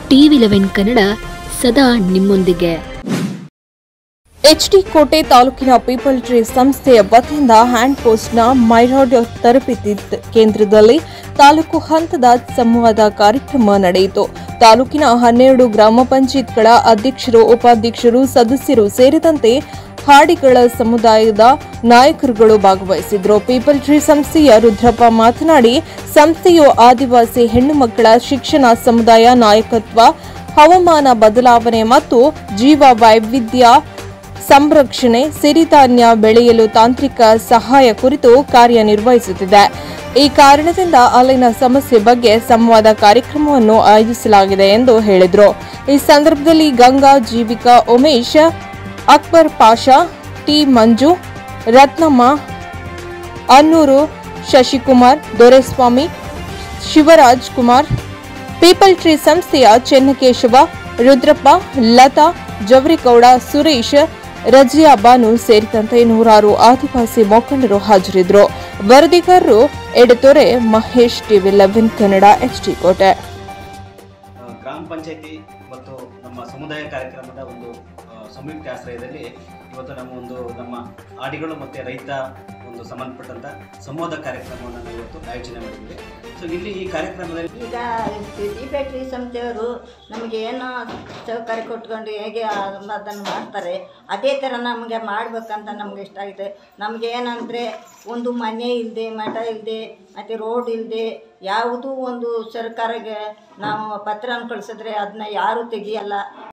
TV eleven Kannada ಸದಾ ನಿಮ್ಮೊಂದಿಗೆ HD ಕೋಟೆ ತಾಲೂಕಿನ ಪೀಪಲ್ ಟ್ರೀ ಸಂಸ್ಥೆಯ ವತಿಯಿಂದ ಹ್ಯಾಂಡ್ ಪೋಸ್ಟ್ನ ಮೈರಾಡ್ ತರಬೇತಿ ಕೇಂದ್ರದಲ್ಲಿ ತಾಲೂಕು ಹಂತದ ಸಂವಾದ ಕಾರ್ಯಕ್ರಮ ನಡೆಯಿತು ತಾಲೂಕಿನ ಹನ್ನೆರಡು ಗ್ರಾಮ ಪಂಚಾಯತ್ಗಳ ಅಧ್ಯಕ್ಷರು ಉಪಾಧ್ಯಕ್ಷರು ಸದಸ್ಯರು ಸೇರಿದಂತೆ ಹಾಡಿಗಳ ಸಮುದಾಯದ ನಾಯಕರುಗಳು ಭಾಗವಹಿಸಿದ್ರು ಪೀಪಲ್ ಟ್ರೀ ಸಂಸ್ಥೆಯ ರುದ್ರಪ್ಪ ಮಾತನಾಡಿ ಸಂಸ್ಥೆಯು ಆದಿವಾಸಿ ಹೆಣ್ಣು ಮಕ್ಕಳ ಶಿಕ್ಷಣ ಸಮುದಾಯ ನಾಯಕತ್ವ ಹವಾಮಾನ ಬದಲಾವಣೆ ಮತ್ತು ಜೀವ ವೈವಿಧ್ಯ ಸಂರಕ್ಷಣೆ ಸಿರಿಧಾನ್ಯ ಬೆಳೆಯಲು ತಾಂತ್ರಿಕ ಸಹಾಯ ಕುರಿತು ಕಾರ್ಯನಿರ್ವಹಿಸುತ್ತಿದೆ ಈ ಕಾರಣದಿಂದ ಅಲ್ಲಿನ ಸಮಸ್ಯೆ ಬಗ್ಗೆ ಸಂವಾದ ಕಾರ್ಯಕ್ರಮವನ್ನು ಆಯೋಜಿಸಲಾಗಿದೆ ಎಂದು ಹೇಳಿದರು ಈ ಸಂದರ್ಭದಲ್ಲಿ Ganga Jeevika Umesh Akbar Pasha T Manju Ratnamma Annur Shashikumar Doreswamy Shivaraj Kumar people tree ಸಂಸ್ಥೆಯ ಚೆನ್ನಕೇಶವ ರುದ್ರಪ್ಪ ಲತಾ ಜವರಿಗೌಡ ಸುರೇಶ್ ರಜಿಯಾ ಬಾನು ಸೇರಿದಂತೆ ನೂರಾರು ಆದಿವಾಸಿ ಮುಖಂಡರು ಹಾಜರಿದ್ದರು ವರದಿಗಾರರು Edatore Mahesh TV eleven Kannada HD Kote ಆ, ಗ್ರಾಮ ಪಂಚಾಯತಿ ಮತ್ತು ನಮ್ಮ ಸಮುದಾಯ ಕಾರ್ಯಕ್ರಮದ ಒಂದು ಆ, ಸಂಯುಕ್ತ ಆಶ್ರಯದಲ್ಲಿ ಇವತ್ತು ನಮ್ಮ ಒಂದು ನಮ್ಮ ಆಡಿಗಳು ಮತ್ತು ರೈತ ಒಂದು ಸಂಬಂಧಪಟ್ಟಂಥ ಸಂವಾದ ಕಾರ್ಯಕ್ರಮವನ್ನು ನಾವು ಇವತ್ತು ಆಯೋಜನೆ ಮಾಡಿದ್ದೀವಿ ಸೊ ಇಲ್ಲಿ ಈ ಕಾರ್ಯಕ್ರಮದಲ್ಲಿ ಈಗ ಟಿ ಫ್ಯಾಕ್ಟ್ರಿ ಸಂಸ್ಥೆಯವರು ನಮಗೆ ಏನೋ ಸಹಕಾರಿ ಕೊಟ್ಕೊಂಡು ಹೇಗೆ ಅದನ್ನು ಮಾಡ್ತಾರೆ ಅದೇ ಥರ ನಮಗೆ ಮಾಡಬೇಕಂತ ನಮ್ಗೆ ಇಷ್ಟ ಆಗಿದೆ ನಮಗೆ ಏನಂದರೆ ಒಂದು ಮನೆ ಇಲ್ಲದೆ ಮಠ ಇಲ್ಲದೆ ಮತ್ತು ರೋಡ್ ಇಲ್ಲದೆ ಯಾವುದೂ ಒಂದು ಸರ್ಕಾರಕ್ಕೆ ನಾವು ಪತ್ರನ ಕಳಿಸಿದ್ರೆ ಅದನ್ನ ಯಾರೂ ತೆಗಿಯಲ್ಲ